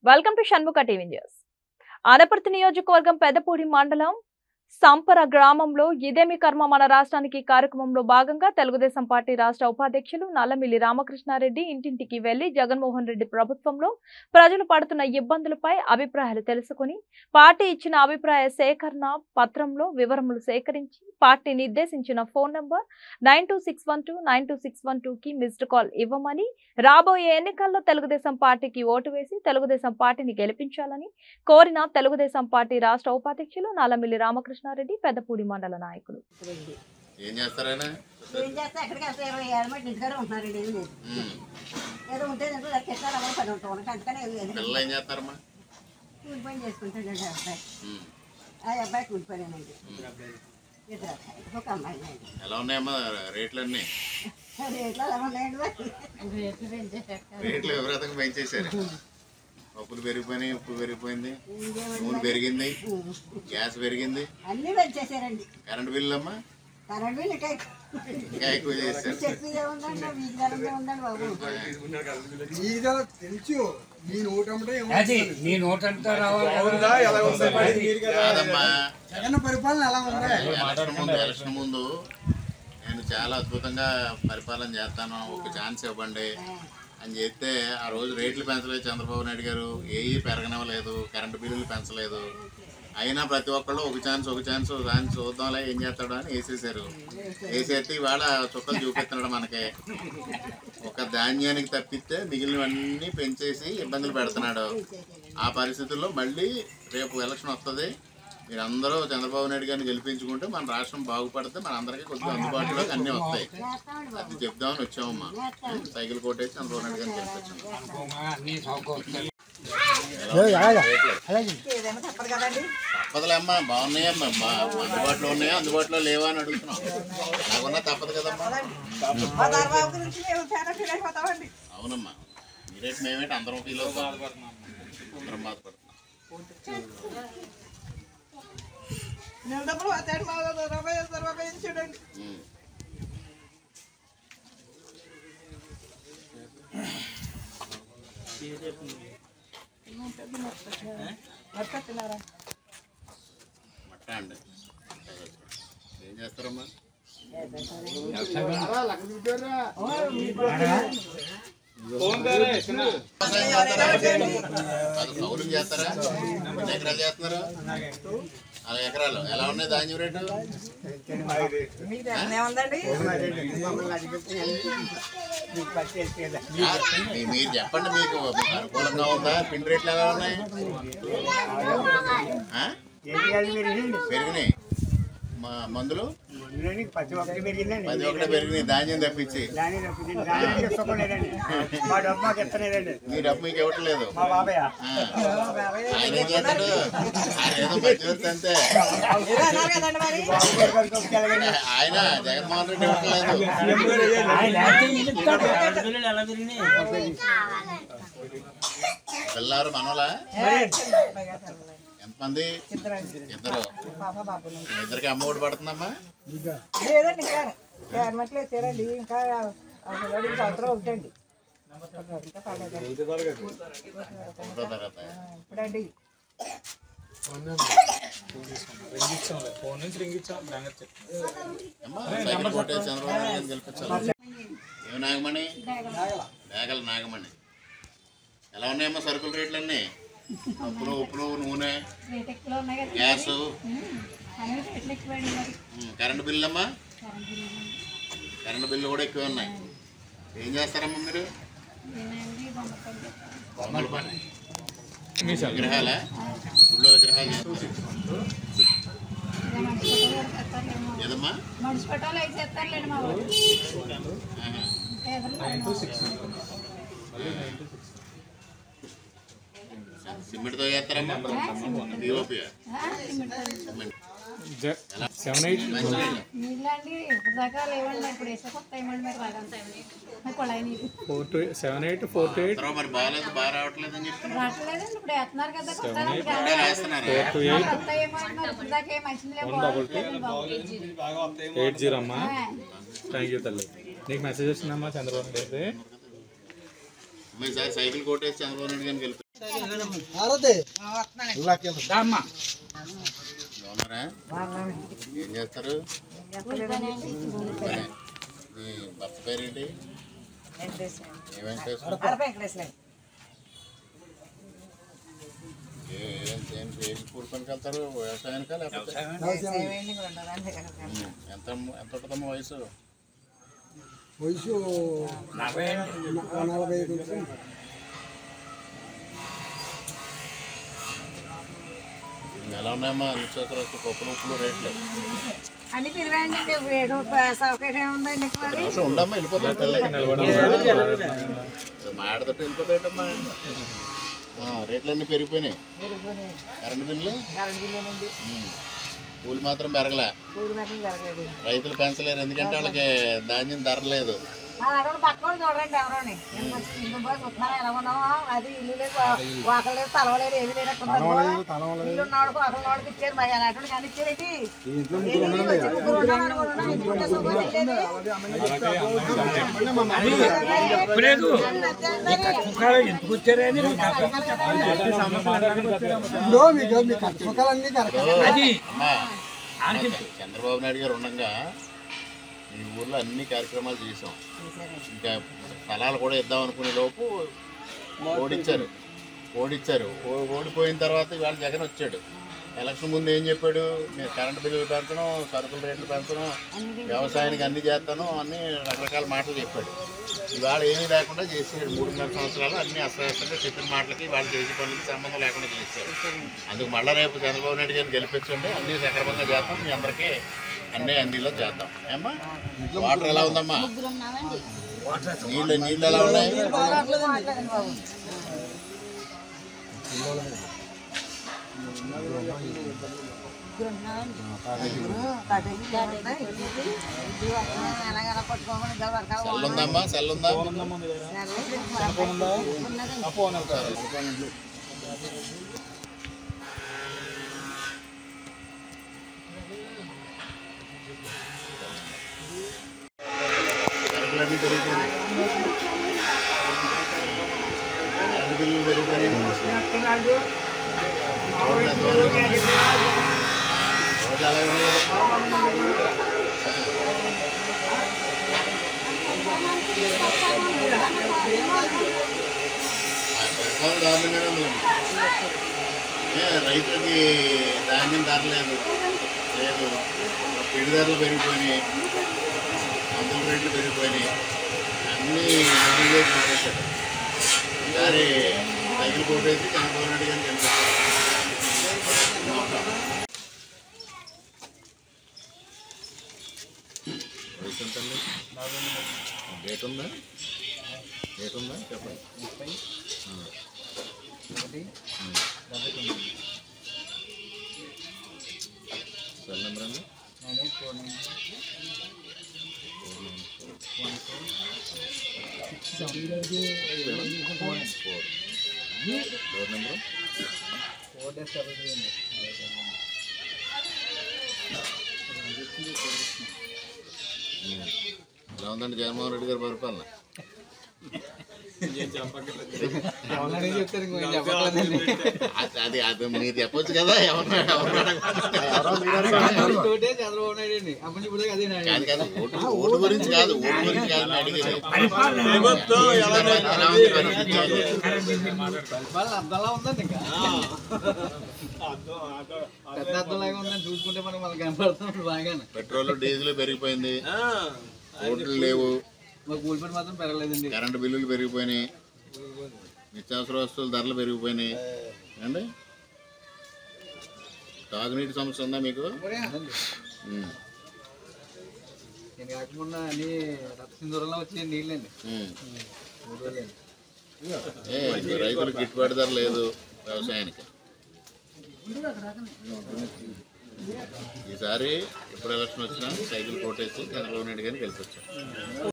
Welcome to Shanmukha TV news Anaparthi నియోజకవర్గం పెద్దపూడి మండలం సంపర గ్రామంలో ఇదేమి కర్మ మన రాష్ట్రానికి కార్యక్రమంలో భాగంగా తెలుగుదేశం పార్టీ రాష్ట్ర ఉపాధ్యక్షులు నల్లమిల్లి రామకృష్ణారెడ్డి ఇంటింటికి వెళ్లి జగన్మోహన్ రెడ్డి ప్రభుత్వంలో ప్రజలు పడుతున్న ఇబ్బందులపై అభిప్రాయాలు తెలుసుకుని పార్టీ ఇచ్చిన అభిప్రాయ సేకరణ పత్రంలో వివరములు సేకరించి పార్టీ నిర్దేశించిన phone number nine two six one two nine two six one two కి మిస్డ్ కాల్ ఇవ్వమని రాబోయే ఎన్నికల్లో తెలుగుదేశం పార్టీకి ఓటు వేసి తెలుగుదేశం పార్టీని గెలిపించాలని కోరిన తెలుగుదేశం పార్టీ రాష్ట్ర ఉపాధ్యక్షులు నాలమిల్లి రామకృష్ణారెడ్డి పెద్దపూడి మండల నాయకులు ఏం చేస్తారైనా ఏం చేస్తే ఎక్కడికి వెళ్తే ఇరవై ఏళ్ళ మట్టి ఇంటికాడ ఉంటున్నారండి ఏం లేదు ఏదో ఉంటే దీంట్లో లెక్కేస్తారు అవ్వాలి పని ఉంటాం మనకి అందుకని ఏం లేదు పిల్లలు ఏం చేస్తారమ్మా కూలి పని చేసుకుంటాడండి ఆ అబ్బాయి ఉమ్. ఆ అబ్బాయి కూలి పనేనండి ఇద్దరు ఒక అమ్మాయి అండి ఎలా ఉన్నాయమ్మా రేట్లన్నీ రేట్లు అలా ఉన్నాయండి మరి రేట్లు పెంచేశారు రేట్లు విపరీతంగా పెంచేశారు పప్పులు పెరిగిపోయినాయి ఉప్పు పెరిగిపోయింది ఇంకేమండి నూనె పెరిగింది గ్యాస్ పెరిగింది అన్నీ పెంచేశారండి కరెంట్ బిల్లు అమ్మా కరెంట్ బిల్లు ఇంకా ఇంకా ఎక్కువ చేశారు చెప్పేదే ఉందండి వీధి ధరమే ఉందండి బాబు నీదో తెలుసు నీ నోటమ్మటే అది నీ నోటంతా రావాలి కాదమ్మా జగన్ పరిపాలన ఎలా ఉంది ఎలక్షన్ ముందు ఎలక్షన్ ముందు నేను చాలా అద్భుతంగా పరిపాలన చేస్తాను ఒక ఛాన్స్ ఇవ్వండి అని చెప్తే ఆ రోజు రేట్లు పెంచలేదు చంద్రబాబు నాయుడు గారు ఏవి పెరగనివ్వలేదు కరెంటు బిల్లులు పెంచలేదు అయినా ప్రతి ఒక్కళ్ళు ఒక ఛాన్స్ ఒక ఛాన్స్ ఒక ఛాన్స్ చూద్దాంలే ఏం చేస్తాడు అని వేసేసారు వేసేస్తే ఇవాళ చుక్కలు చూపిస్తున్నాడు మనకి ఒక ధాన్యానికి తప్పిస్తే మిగిలినవన్నీ పెంచేసి ఇబ్బందులు పెడుతున్నాడు ఆ పరిస్థితుల్లో మళ్ళీ రేపు ఎలక్షన్ వస్తుంది మీరందరూ చంద్రబాబు నాయుడు గారిని గెలిపించుకుంటే మన రాష్ట్రం బాగుపడితే మన అందరికీ కొద్దిగా అందుబాటులోకి అన్నీ వస్తాయి అది చెప్దామని వచ్చామమ్మా సైకిల్ కొట్టేసి చంద్రబాబు నాయుడు గారిని గెలిపించాం అన్ని సౌకర్యాలు ఏదైనా తప్పదు కదండి తప్పదులే అమ్మా బాగున్నాయమ్మా మా అందుబాటులో ఉన్నాయా అందుబాటులో లేవా అని అడుగుతున్నాం నాకున్నా తప్పదు కదమ్మా మా దర్బాబు గురించి మేము చాలా ఫీల్ అయిపోతామండి అవునమ్మా మీరేట్ మేమేంటి అందరం ఫీల్ అవుతాం అందరం బాధపడుతున్నాం నెల డబ్బులు వస్తాడు మా రూపాయి వేస్తారు రూపాయి వేసి చూడండి ఉమ్. మట్టా అండి ఏం చేస్తారమ్మా అది కౌలుకి చేస్తారా ఎన్ని ఎకరాలు చేస్తున్నారు నాలుగు ఎకరాలు ఎలా ఉన్నాయి ధాన్యం రేటు మీకు ఏముందండి మీ- మీరు చెప్పండి మీకు మీకు అనుకూలంగా ఉందా పిండి రేట్లు ఎలా ఉన్నాయి ఆ? పెరిగినాయి మా మందులు ప్రతి ఒక్కటి పెరిగిందండి పది ఒకటే పెరిగినాయి ధాన్యం తప్పించి దాని దాని తీసుకోలేదండి మా డబ్బు మాకు ఇస్తలేదండి మీ డబ్బు మీకు ఇవ్వట్లేదు మా బాబాయ్ ఆ. ఆయన ఏం చేస్తాడు ఆయన ఏదో మధ్యవర్తి అంతే అన్నారు కదండి మరి ఆయన జగన్మోహన్ రెడ్డి ఇవ్వట్లేదు పిల్లారు మనోలా ఎంతమంది ఇద్దరు పాప బాబు ఇద్దరికి అమ్మ ఒడి పడుతుందమ్మా లేదండి ఇంకా గవర్నమెంట్ లో ఇచ్చారండి ఇంకా అసలు ఇంకా సంవత్సరం అవుతండి ఇంకా పడలేదండి ఒకటో తరగతి ఇప్పుడండి అమ్మా, సైకిల్ కొట్టేసి చంద్రబాబు నాయుడు గారిని గెలిపించాలి ఏమి నాగమణి మేకల నాగమణి ఎలా ఉన్నాయమ్మా సరుకుల రేట్లు అన్నీ ఉప్పులు ఉప్పులు నూనె రేట్ ఎక్కువ ఉన్నాయి కదా గ్యాస్ అన్ని రేట్లు ఎక్కువండి మరి కరెంటు బిల్లు అమ్మా కరెంటు బిల్లు కూడా ఎక్కువ ఉన్నాయి ఏం చేస్తారమ్మా మీరు నేనండి బొమ్మకండి బొమ్మల పని విగ్రహాలా గుళ్ళో విగ్రహాలు చేస్తారు మనిషి పట్టాలు కూడా చేస్తారులేమో ఏదమ్మా మనిషి పట్టాలు అవి చేస్తారులేండి మా ఊరు ఆహా. సిమెంట్తో చేస్తారమ్మా పిఓపి సిమెంట్ మంచినీళ్ళు నీళ్ళండి ఇప్పుడు దాకా లేవండి ఇప్పుడు వేసే కొత్త ఏమండి మరి రాగా కొళాయి నీళ్ళు four two seven eight four two eight అందరూ మరి బాగాలేదు బాగా రావట్లేదు అని చెప్తున్నారు రావట్లేదండి ఇప్పుడు వేస్తున్నారు కదా కొత్త ఇప్పుడే వేస్తున్నారా టూ ఎయిట్ కొత్త ఏమండి మరి ఇప్పుడు దాకా ఏ మంచి నీళ్ళు బాబు ఎయిట్ జీరో అమ్మా థ్యాంక్ యూ తల్లి నీకు మెసేజ్ వచ్చిందమ్మా చంద్రబాబు గారి ఈసారి సైకిల్ కొట్టేసి చంద్రబాబు నాయుడు గారిని గెలిపి రామ్మా బాగున్నారా ఏం చేస్తారు పనే. మీ భర్త పేరేంటి ఏ వెంకటేశ్వర ఏ- ఏం ఏం ఏం కూలి పనికి వెళ్తారు వ్యవసాయానికా లేకపోతే ఉమ్. ఎంత ఎంత ఉంటుందమ్మా వయసు వయసు నలభై నలభై ఐదు ఉంటుంది. ఎలా ఉన్నాయమ్మా నిత్యావసర వస్తువులు, పప్పులు ఉప్పులు రేట్లు అన్ని పిలవండి రేటు సౌకర్యం ఉందండి ఇక్కడ మరి నిమిషం ఉండమ్మా వెళ్ళిపోతాయి తల్లి మాడతట్టు వెళ్ళిపోతాయటమ్మా ఆ, రేట్లన్నీ పెరిగిపోయినాయి కరెంట్ బిల్లు కరెంట్ బిల్లునండి ఉమ్. కూలి మాత్రం పెరగలే కూలి మాత్రం జరగలేదు రైతులు పెంచలేరు ఎందుకంటే వాళ్ళకి ధాన్యం ధర లేదు మా అక్కడ పక్కన చూడండి ఎవరోని ఇంకో పోయి చూస్తున్నారు ఎలా ఉన్నామో అది ఇల్లు లేదు వాకలు లేదు తలవలేదు ఏమి లేనట్టు ఇల్లు ఉన్నవాడికి ఒకరి వాడికి ఇచ్చారు మరి అలాంటి కానీ ఇచ్చారేంటి ముగ్గురు ఉన్నారు, నలుగురు ఉన్నారు, ఇంటికి శుభ్రం చేయలేదు. చెప్పలేదు ఈ కట్టుకాలు ఎందుకు వచ్చారని మీకు ఇప్పుడు మీకు మీ ఖర్చు సుఖాలన్నీ కరెక్ట్ అది అమ్మా చంద్రబాబు నాయుడు గారు ఉండగా ఈ ఊర్లో అన్ని కార్యక్రమాలు చేసాం ఇంకా స్థలాలు కూడా ఇద్దాం అనుకునే లోపు ఓడిచ్చారు ఓడిచ్చారు ఓ- ఓడిపోయిన తర్వాత ఇవాళ జగన్ వచ్చాడు ఎలక్షన్ ముందు ఏం చెప్పాడు నేను కరెంట్ బిల్లులు పెంచను సరుకుల రేట్లు పెంచను వ్యవసాయానికి అన్ని చేస్తాను అన్ని రకరకాల మాటలు చెప్పాడు ఇవాళ ఏమీ లేకుండా చేసాడు మూడున్నర సంవత్సరాలు అన్ని అస్తవ్యస్తంగా చెప్పిన మాటలకి వాళ్ళు చేసే పనులకి సంబంధం లేకుండా చేశారు అందుకు మళ్ళీ రేపు చంద్రబాబు నాయుడు గారిని గెలిపించండి అన్ని సక్రమంగా చేస్తాం మీ అందరికీ అన్నీ అన్నిలో చేద్దాం ఏమ్మా వాటర్ ఎలా ఉందమ్మా నీళ్ళు నీళ్ళు ఎలా ఉన్నాయి ఎలాగైనా పట్టుకోమని ఇంకా వర్కాలు సెల్ ఉందమ్మా సెల్ ఉందా సరుకులన్నీ పెరిగిపోయినాయి. కరెంటు బిల్లులు పెరిగిపోయినాయి. రోడ్లు ఎంత ఉన్నాయి? రోడ్లు అలాగే ఉన్నాయి. ఆ పరిపాలన దారుణంగానే ఉందండి. ఏ, రైతులకి ధాన్యం ధర లేదు లేదు పిడి ధరలు పెరిగిపోయినాయి మందుల రేట్లు పెరిగిపోయినాయి అన్నీ మందులు కొట్టేశారు ఈసారి సైకిల్ కొట్టేసి చంద్రబాబు నాయుడు గారిని గెలిపిస్తారు వయసు ఎంత అండి? డేట్ ఉందా డేట్ ఉందా చెప్పండి ఆ. ఉమ్. సెల్ నెంబర్ అండి ఫోర్ డోర్ నెంబర్ ఎలా ఉందండి జగన్మోహన్ రెడ్డి గారి పరిపాలన అది- అది అది మీరు చెప్పొచ్చు కదా ఎవరు ఎవరు కాదు కాదు ఓటు ఓటు గురించి కాదు ఓటు గురించి కాదు నేను అడిగేది ఎలా ఉంది పరిస్థితి? చూసుకుంటే మనం మనకి కనపడుతుంది బాగానే పెట్రోల్ డీజిల్ పెరిగిపోయింది ఓట్లు లేవు మా కూలి పని మాత్రం పెరగలేదండి కరెంటు బిల్లులు పెరిగిపోయినాయి నిత్యావసర వస్తువుల ధరలు పెరిగిపోయినాయి అండి తాగునీటి సమస్య ఉందా మీకు ఉమ్, నేను కాకుండా అన్ని రక్త సింధూరంలో వచ్చే నీళ్ళండి ఉమ్. మూడు వేలండి ఏ రైతులకు గిట్టుబాటు ధర లేదు వ్యవసాయానికి ఈసారి ఎప్పుడు ఎలక్షన్ వచ్చినా సైకిల్ కోటేసి చంద్రబాబు నాయుడు గారిని గెలిపించారు